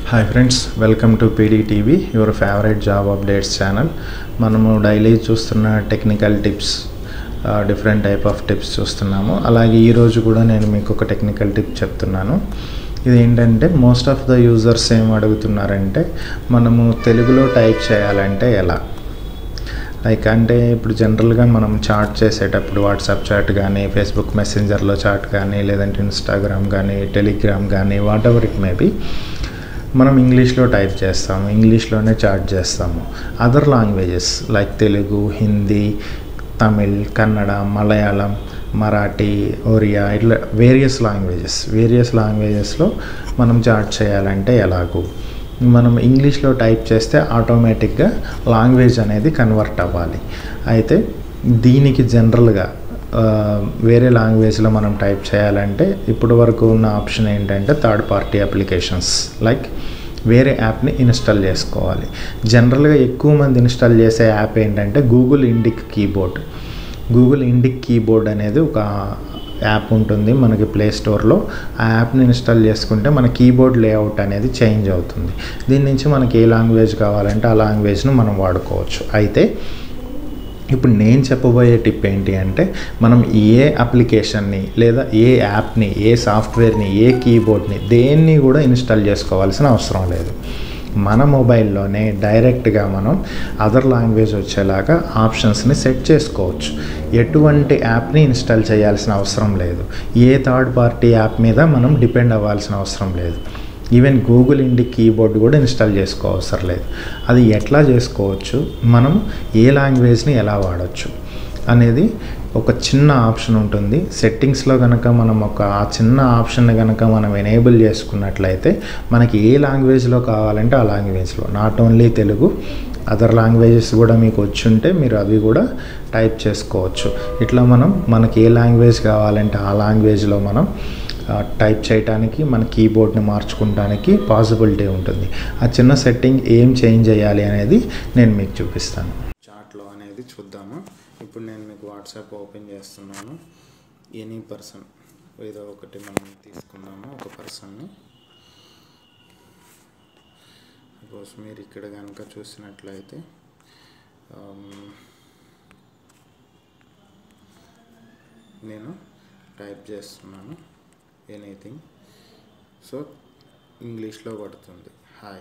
hi friends welcome to PD TV your favourite job updates channel మనము daily చూస్తున్న technical tips different type of tips చూస్తున్నాము అలాగే ఈరోజు కూడా నేను మీకు ఒక టెక్నికల్ టిప్ చెప్తున్నాను ఇది ఏంటంటే మోస్ట్ ఆఫ్ ద యూజర్స్ ఏం అడుగుతున్నారంటే మనము తెలుగులో టైప్ చేయాలంటే ఎలా లైక్ అంటే ఇప్పుడు జనరల్గా మనం చాట్ చేసేటప్పుడు వాట్సాప్ చాట్ కానీ ఫేస్బుక్ మెసెంజర్లో చాట్ కానీ లేదంటే ఇన్స్టాగ్రామ్ కానీ టెలిగ్రామ్ కానీ whatever it may be మనం ఇంగ్లీష్లో టైప్ చేస్తాము ఇంగ్లీష్లోనే చాట్ చేస్తాము other languages like Telugu Hindi Tamil Kannada Malayalam Marathi Oriya ఇట్లా వేరియస్ లాంగ్వేజెస్ వేరియస్ లాంగ్వేజెస్లో మనం చాట్ చేయాలంటే ఎలాగూ మనం ఇంగ్లీష్లో టైప్ చేస్తే ఆటోమేటిక్గా లాంగ్వేజ్ అనేది కన్వర్ట్ అవ్వాలి అయితే దీనికి జనరల్గా వేరే లాంగ్వేజ్లో మనం టైప్ చేయాలంటే ఇప్పటి వరకు ఉన్న ఆప్షన్ ఏంటంటే థర్డ్ పార్టీ అప్లికేషన్స్ లైక్ వేరే యాప్ని ఇన్స్టాల్ చేసుకోవాలి జనరల్గా ఎక్కువ మంది ఇన్స్టాల్ చేసే యాప్ ఏంటంటే Google Indic keyboard Google Indic keyboard అనేది ఒక యాప్ ఉంటుంది మనకి ప్లే స్టోర్లో ఆ యాప్ని ఇన్స్టాల్ చేసుకుంటే మన కీబోర్డ్ లేఅవుట్ అనేది చేంజ్ అవుతుంది దీని నుంచి మనకి ఏ లాంగ్వేజ్ కావాలంటే ఆ లాంగ్వేజ్ను మనం వాడుకోవచ్చు అయితే ఇప్పుడు నేను చెప్పబోయే టిప్ ఏంటి అంటే మనం ఏ అప్లికేషన్ని లేదా ఏ యాప్ని ఏ సాఫ్ట్వేర్ని ఏ కీబోర్డ్ని దేన్ని కూడా ఇన్స్టాల్ చేసుకోవాల్సిన అవసరం లేదు మన మొబైల్లోనే డైరెక్ట్గా మనం అదర్ లాంగ్వేజ్ వచ్చేలాగా ఆప్షన్స్ని సెట్ చేసుకోవచ్చు ఎటువంటి యాప్ని ఇన్స్టాల్ చేయాల్సిన అవసరం లేదు ఏ థర్డ్ పార్టీ యాప్ మీద మనం డిపెండ్ అవ్వాల్సిన అవసరం లేదు ఈవెన్ గూగుల్ ఇండి కీబోర్డ్ కూడా ఇన్స్టాల్ చేసుకోవసరం లేదు అది ఎట్లా చేసుకోవచ్చు మనం ఏ లాంగ్వేజ్ని ఎలా వాడచ్చు అనేది ఒక చిన్న ఆప్షన్ ఉంటుంది సెట్టింగ్స్లో కనుక మనం ఒక ఆ చిన్న ఆప్షన్ కనుక మనం ఎనేబుల్ చేసుకున్నట్లయితే మనకి ఏ లాంగ్వేజ్లో కావాలంటే ఆ లాంగ్వేజ్లో not only Telugu other languages కూడా మీకు వచ్చి ఉంటే మీరు అవి కూడా టైప్ చేసుకోవచ్చు ఇట్లా మనం మనకి ఏ లాంగ్వేజ్ కావాలంటే ఆ లాంగ్వేజ్లో మనం టైప్ చేయడానికి మన కీబోర్డ్ని మార్చుకోవడానికి పాసిబిలిటీ ఉంటుంది ఆ చిన్న సెట్టింగ్ ఏం చేంజ్ చేయాలి అనేది నేను మీకు చూపిస్తాను చాట్లో అనేది చూద్దాము ఇప్పుడు నేను మీకు వాట్సాప్ ఓపెన్ చేస్తున్నాను ఎనీ పర్సన్ ఏదో ఒకటి మనం తీసుకున్నాము ఒక పర్సన్ని సపోజ్ మీరు ఇక్కడ కనుక చూసినట్లయితే నేను టైప్ చేస్తున్నాను ఎనీథింగ్ సో ఇంగ్లీష్లో పడుతుంది హాయ్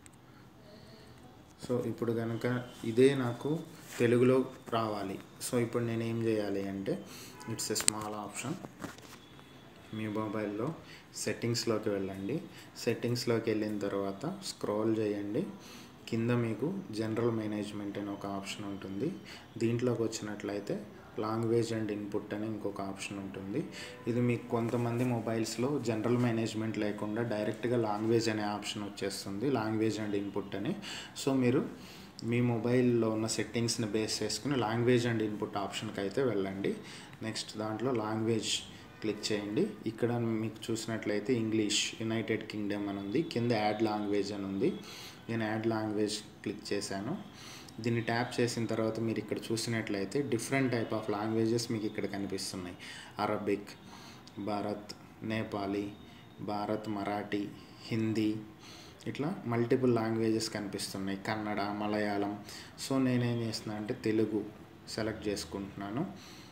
సో ఇప్పుడు కనుక ఇదే నాకు తెలుగులో రావాలి సో ఇప్పుడు నేను ఏం చేయాలి అంటే ఇట్స్ ఎ స్మాల్ ఆప్షన్ మీ మొబైల్లో సెట్టింగ్స్లోకి వెళ్ళండి సెట్టింగ్స్లోకి వెళ్ళిన తర్వాత స్క్రోల్ చేయండి కింద మీకు జనరల్ మేనేజ్మెంట్ అని ఒక ఆప్షన్ ఉంటుంది దీంట్లోకి వచ్చినట్లయితే లాంగ్వేజ్ అండ్ ఇన్పుట్ అని ఇంకొక ఆప్షన్ ఉంటుంది ఇది మీకు కొంతమంది మొబైల్స్లో జనరల్ మేనేజ్మెంట్ లేకుండా డైరెక్ట్గా లాంగ్వేజ్ అనే ఆప్షన్ వచ్చేస్తుంది లాంగ్వేజ్ అండ్ ఇన్పుట్ అని సో మీరు మీ మొబైల్లో ఉన్న సెట్టింగ్స్ని బేస్ చేసుకుని లాంగ్వేజ్ అండ్ ఇన్పుట్ ఆప్షన్కి అయితే వెళ్ళండి నెక్స్ట్ దాంట్లో లాంగ్వేజ్ క్లిక్ చేయండి ఇక్కడ మీకు చూసినట్లయితే ఇంగ్లీష్ యునైటెడ్ కింగ్డమ్ అని ఉంది కింద యాడ్ లాంగ్వేజ్ అని ఉంది నేను యాడ్ లాంగ్వేజ్ క్లిక్ చేశాను దీన్ని ట్యాప్ చేసిన తర్వాత మీరు ఇక్కడ చూసినట్లయితే డిఫరెంట్ టైప్ ఆఫ్ లాంగ్వేజెస్ మీకు ఇక్కడ కనిపిస్తున్నాయి అరబిక్ భారత్ నేపాలీ భారత్ మరాఠీ హిందీ ఇట్లా మల్టిపుల్ లాంగ్వేజెస్ కనిపిస్తున్నాయి కన్నడ మలయాళం సో నేనేం చేస్తున్నా అంటే తెలుగు సెలెక్ట్ చేసుకుంటున్నాను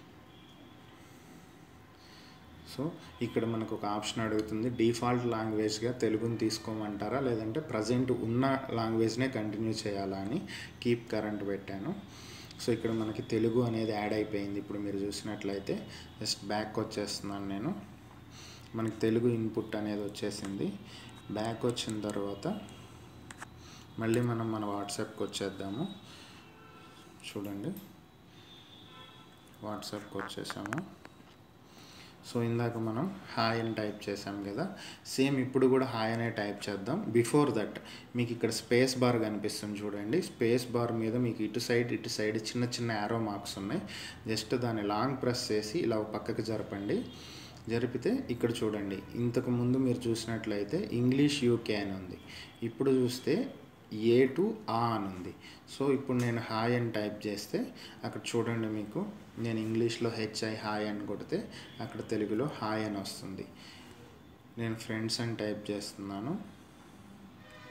సో ఇక్కడ మనకు ఒక ఆప్షన్ అడుగుతుంది డిఫాల్ట్ లాంగ్వేజ్గా తెలుగుని తీసుకోమంటారా లేదంటే ప్రజెంట్ ఉన్న లాంగ్వేజ్నే కంటిన్యూ చేయాలా అని కీప్ కరెంట్ పెట్టాను సో ఇక్కడ మనకి తెలుగు అనేది యాడ్ అయిపోయింది ఇప్పుడు మీరు చూసినట్లయితే జస్ట్ బ్యాక్ వచ్చేస్తున్నాను నేను మనకి తెలుగు ఇన్పుట్ అనేది వచ్చేసింది బ్యాక్ వచ్చిన తర్వాత మళ్ళీ మనం మన వాట్సాప్కి వచ్చేద్దాము చూడండి వాట్సాప్కి వచ్చేసాము సో ఇందాక మనం హాయ్ అని టైప్ చేసాం కదా సేమ్ ఇప్పుడు కూడా హాయ్ అనే టైప్ చేద్దాం బిఫోర్ దట్ మీకు ఇక్కడ స్పేస్ బార్ కనిపిస్తుంది చూడండి స్పేస్ బార్ మీద మీకు ఇటు సైడ్ ఇటు సైడ్ చిన్న చిన్న యారో మార్క్స్ ఉన్నాయి జస్ట్ దాన్ని లాంగ్ ప్రెస్ చేసి ఇలా పక్కకి జరపండి జరిపితే ఇక్కడ చూడండి ఇంతకు ముందు మీరు చూసినట్లయితే ఇంగ్లీష్ యూకే అని ఉంది ఇప్పుడు చూస్తే ఏ టు ఆ అని ఉంది సో ఇప్పుడు నేను హాయ్ అని టైప్ చేస్తే అక్కడ చూడండి మీకు నేను ఇంగ్లీష్లో హెచ్ఐ హాయ్ అని కొడితే అక్కడ తెలుగులో హాయ్ అని వస్తుంది నేను ఫ్రెండ్స్ అని టైప్ చేస్తున్నాను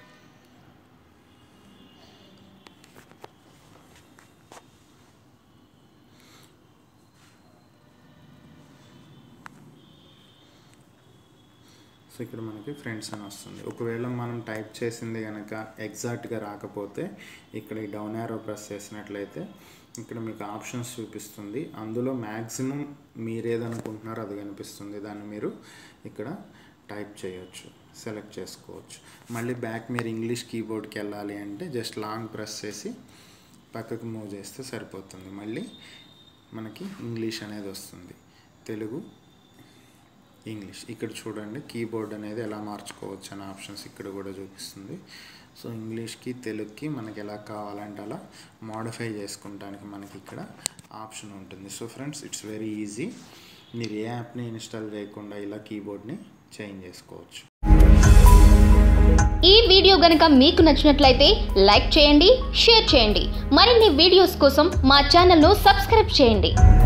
సో ఇక్కడ మనకి ఫ్రెండ్స్ అని వస్తుంది ఒకవేళ మనం టైప్ చేసింది కనుక ఎగ్జాక్ట్గా రాకపోతే ఇక్కడ ఈ డౌన్ యారో ప్రెస్ చేసినట్లయితే ఇక్కడ మీకు ఆప్షన్స్ చూపిస్తుంది అందులో మ్యాక్సిమం మీరు ఏదనుకుంటున్నారో అది కనిపిస్తుంది దాన్ని మీరు ఇక్కడ టైప్ చేయొచ్చు సెలెక్ట్ చేసుకోవచ్చు మళ్ళీ బ్యాక్ మీరు ఇంగ్లీష్ కీబోర్డ్కి వెళ్ళాలి అంటే జస్ట్ లాంగ్ ప్రెస్ చేసి పక్కకు మూవ్ చేస్తే సరిపోతుంది మళ్ళీ మనకి ఇంగ్లీష్ అనేది వస్తుంది తెలుగు ఇంగ్లీష్ ఇక్కడ చూడండి కీబోర్డ్ అనేది ఎలా మార్చుకోవచ్చు అనే ఆప్షన్స్ ఇక్కడ కూడా చూపిస్తుంది సో ఇంగ్లీష్కి తెలుగుకి మనకి ఎలా కావాలంటే అలా మోడిఫై చేసుకుంటానికి మనకి ఇక్కడ ఆప్షన్ ఉంటుంది so friends it's very easy మీరు ఏ యాప్ని ఇన్స్టాల్ చేయకుండా ఇలా కీబోర్డ్ని చేంజ్ చేసుకోవచ్చు ఈ వీడియో గనుక మీకు నచ్చినట్లయితే లైక్ చేయండి షేర్ చేయండి మరిన్ని వీడియోస్ కోసం మా ఛానల్ను సబ్స్క్రైబ్ చేయండి